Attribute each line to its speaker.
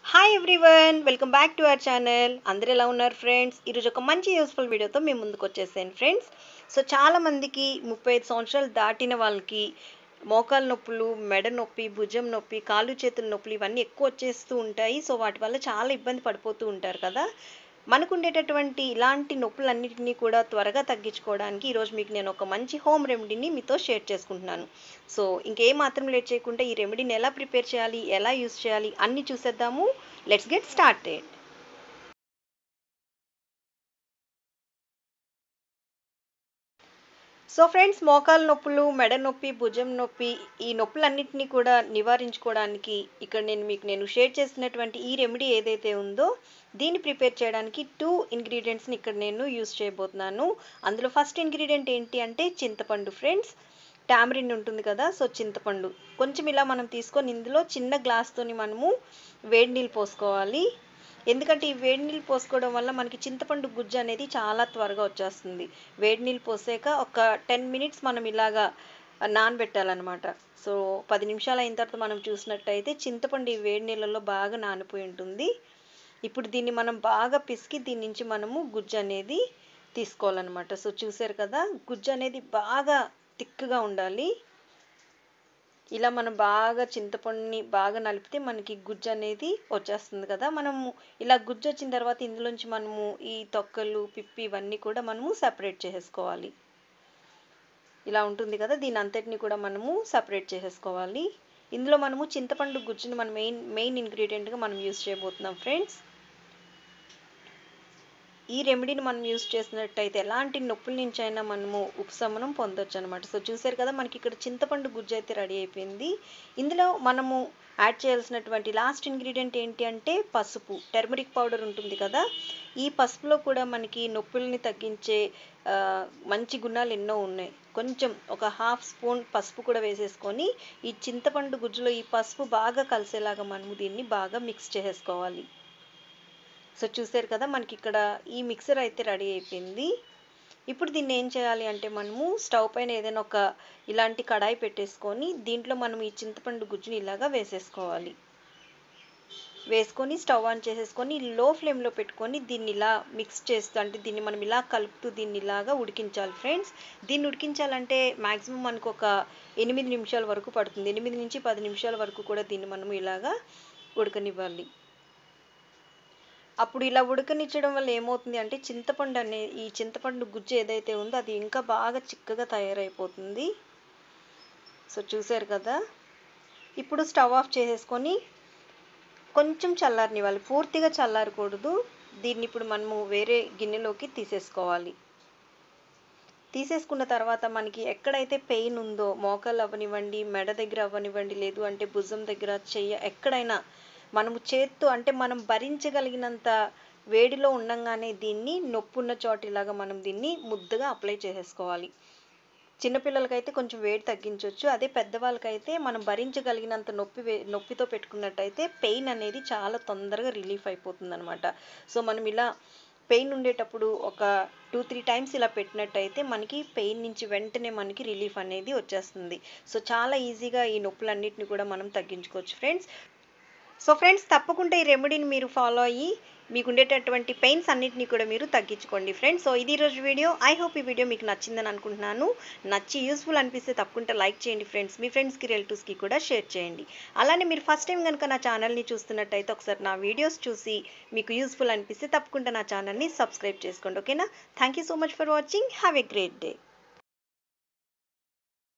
Speaker 1: hi everyone welcome back to our channel అందరూ ఎలా ఉన్నారు ఫ్రెండ్స్ ఈరోజు ఒక మంచి యూస్ఫుల్ వీడియోతో మేము ముందుకు వచ్చేసాను ఫ్రెండ్స్ సో చాలా మందికి ముప్పై ఐదు సంవత్సరాలు దాటిన వాళ్ళకి మోకాలు నొప్పులు మెడ నొప్పి భుజం నొప్పి కాళ్ళు చేతుల నొప్పులు ఇవన్నీ ఎక్కువ వచ్చేస్తూ ఉంటాయి సో వాటి వల్ల చాలా ఇబ్బంది పడిపోతూ ఉంటారు కదా మనకు ఉండేటటువంటి ఇలాంటి నొప్పులన్నింటినీ కూడా త్వరగా తగ్గించుకోవడానికి ఈరోజు మీకు నేను ఒక మంచి హోమ్ రెమెడీని మీతో షేర్ చేసుకుంటున్నాను సో ఇంకేం మాత్రం లేట్ చేయకుండా ఈ రెమెడీని ఎలా ప్రిపేర్ చేయాలి ఎలా యూస్ చేయాలి అన్నీ చూసేద్దాము let's get started so friends మోకాలు నొప్పులు మెడ నొప్పి భుజం నొప్పి ఈ నొప్పులన్నింటినీ కూడా నివారించుకోవడానికి ఇక్కడ నేను మీకు నేను షేర్ చేసినటువంటి ఈ రెమెడీ ఏదైతే ఉందో దీన్ని ప్రిపేర్ చేయడానికి టూ ఇంగ్రీడియంట్స్ని ఇక్కడ నేను యూస్ చేయబోతున్నాను అందులో ఫస్ట్ ఇంగ్రీడియంట్ ఏంటి అంటే చింతపండు ఫ్రెండ్స్ టామరిన్ ఉంటుంది కదా సో చింతపండు కొంచెం ఇలా మనం తీసుకొని ఇందులో చిన్న గ్లాస్తోని మనము వేడి నీళ్ళు పోసుకోవాలి ఎందుకంటే ఈ వేడి నీళ్ళు పోసుకోవడం వల్ల మనకి చింతపండు గుజ్జు అనేది చాలా త్వరగా వచ్చేస్తుంది వేడి నీళ్ళు పోసాక ఒక టెన్ మినిట్స్ మనం ఇలాగా నానబెట్టాలన్నమాట సో పది నిమిషాలు అయిన తర్వాత మనం చూసినట్టయితే చింతపండు ఈ వేడి నీళ్ళలో బాగా నానిపోయి ఉంటుంది ఇప్పుడు దీన్ని మనం బాగా పిసికి దీని నుంచి మనము గుజ్జు అనేది తీసుకోవాలన్నమాట సో చూసారు కదా గుజ్జు అనేది బాగా థిక్గా ఉండాలి ఇలా మనం బాగా చింతపండుని బాగా నలిపితే మనకి గుజ్జు అనేది వచ్చేస్తుంది కదా మనము ఇలా గుజ్జు వచ్చిన తర్వాత ఇందులోంచి మనము ఈ తొక్కలు పిప్పి ఇవన్నీ కూడా మనము సపరేట్ చేసేసుకోవాలి ఇలా ఉంటుంది కదా దీని అంతటిని కూడా మనము సపరేట్ చేసేసుకోవాలి ఇందులో మనము చింతపండు గుజ్జుని మనం మెయిన్ మెయిన్ ఇంగ్రీడియంట్గా మనం యూస్ చేయబోతున్నాం ఫ్రెండ్స్ ఈ రెమెడీని మనం యూస్ చేసినట్టయితే ఎలాంటి నొప్పుల నుంచి అయినా మనము ఉపశమనం పొందొచ్చు అనమాట సో చూసారు కదా మనకి ఇక్కడ చింతపండు గుజ్జు అయితే రెడీ అయిపోయింది ఇందులో మనము యాడ్ చేయాల్సినటువంటి లాస్ట్ ఇంగ్రీడియంట్ ఏంటి అంటే పసుపు టర్మరిక్ పౌడర్ ఉంటుంది కదా ఈ పసుపులో కూడా మనకి నొప్పుల్ని తగ్గించే మంచి గుణాలు ఎన్నో ఉన్నాయి కొంచెం ఒక హాఫ్ స్పూన్ పసుపు కూడా వేసేసుకొని ఈ చింతపండు గుజ్జులో ఈ పసుపు బాగా కలిసేలాగా మనము దీన్ని బాగా మిక్స్ చేసేసుకోవాలి సో చూసారు కదా మనకి ఇక్కడ ఈ మిక్సర్ అయితే రెడీ అయిపోయింది ఇప్పుడు దీన్ని ఏం చేయాలి అంటే మనము స్టవ్ పైన ఏదైనా ఒక ఇలాంటి కడాయి పెట్టేసుకొని దీంట్లో మనం ఈ చింతపండు గుజ్జుని ఇలాగా వేసేసుకోవాలి వేసుకొని స్టవ్ ఆన్ చేసేసుకొని లో ఫ్లేమ్లో పెట్టుకొని దీన్ని ఇలా మిక్స్ చేస్తూ అంటే దీన్ని మనం ఇలా కలుపుతూ దీన్ని ఇలాగా ఉడికించాలి ఫ్రెండ్స్ దీన్ని ఉడికించాలంటే మ్యాక్సిమం మనకు ఒక ఎనిమిది నిమిషాల వరకు పడుతుంది ఎనిమిది నుంచి పది నిమిషాల వరకు కూడా దీన్ని మనం ఇలాగా ఉడకనివ్వాలి అప్పుడు ఇలా ఉడకనిచ్చడం వల్ల ఏమవుతుంది అంటే చింతపండు అనే ఈ చింతపండు గుజ్జు ఏదైతే ఉందో అది ఇంకా బాగా చిక్కగా తయారైపోతుంది సో చూసారు కదా ఇప్పుడు స్టవ్ ఆఫ్ చేసేసుకొని కొంచెం చల్లారనివ్వాలి పూర్తిగా చల్లారకూడదు దీన్ని ఇప్పుడు మనము వేరే గిన్నెలోకి తీసేసుకోవాలి తీసేసుకున్న తర్వాత మనకి ఎక్కడైతే పెయిన్ ఉందో మోకాలు అవ్వనివ్వండి మెడ దగ్గర అవ్వనివ్వండి లేదు అంటే భుజం దగ్గర చెయ్య ఎక్కడైనా మనము చేత్తో అంటే మనం భరించగలిగినంత వేడిలో ఉండంగానే దీన్ని నొప్పున్న చోటిలాగా మనం దీన్ని ముద్దగా అప్లై చేసేసుకోవాలి చిన్నపిల్లలకైతే కొంచెం వేడి తగ్గించవచ్చు అదే పెద్దవాళ్ళకైతే మనం భరించగలిగినంత నొప్పి నొప్పితో పెట్టుకున్నట్టయితే పెయిన్ అనేది చాలా తొందరగా రిలీఫ్ అయిపోతుంది అనమాట సో మనం ఇలా పెయిన్ ఉండేటప్పుడు ఒక టూ త్రీ టైమ్స్ ఇలా పెట్టినట్టయితే మనకి పెయిన్ నుంచి వెంటనే మనకి రిలీఫ్ అనేది వచ్చేస్తుంది సో చాలా ఈజీగా ఈ నొప్పులన్నిటిని కూడా మనం తగ్గించుకోవచ్చు ఫ్రెండ్స్ సో ఫ్రెండ్స్ తప్పకుండా ఈ రెమెడీని మీరు ఫాలో అయ్యి మీకు ఉండేటటువంటి పెయిన్స్ అన్నిటిని కూడా మీరు తగ్గించుకోండి ఫ్రెండ్స్ సో ఇది రోజు వీడియో ఐ హోప్ ఈ వీడియో మీకు నచ్చిందని అనుకుంటున్నాను నచ్చి యూస్ఫుల్ అనిపిస్తే తప్పకుండా లైక్ చేయండి ఫ్రెండ్స్ మీ ఫ్రెండ్స్కి రిలేటివ్స్కి కూడా షేర్ చేయండి అలానే మీరు ఫస్ట్ టైం కనుక నా ఛానల్ని చూస్తున్నట్టయితే ఒకసారి నా వీడియోస్ చూసి మీకు యూస్ఫుల్ అనిపిస్తే తప్పకుండా నా ఛానల్ని సబ్స్క్రైబ్ చేసుకోండి ఓకేనా thank you so much for watching have a great day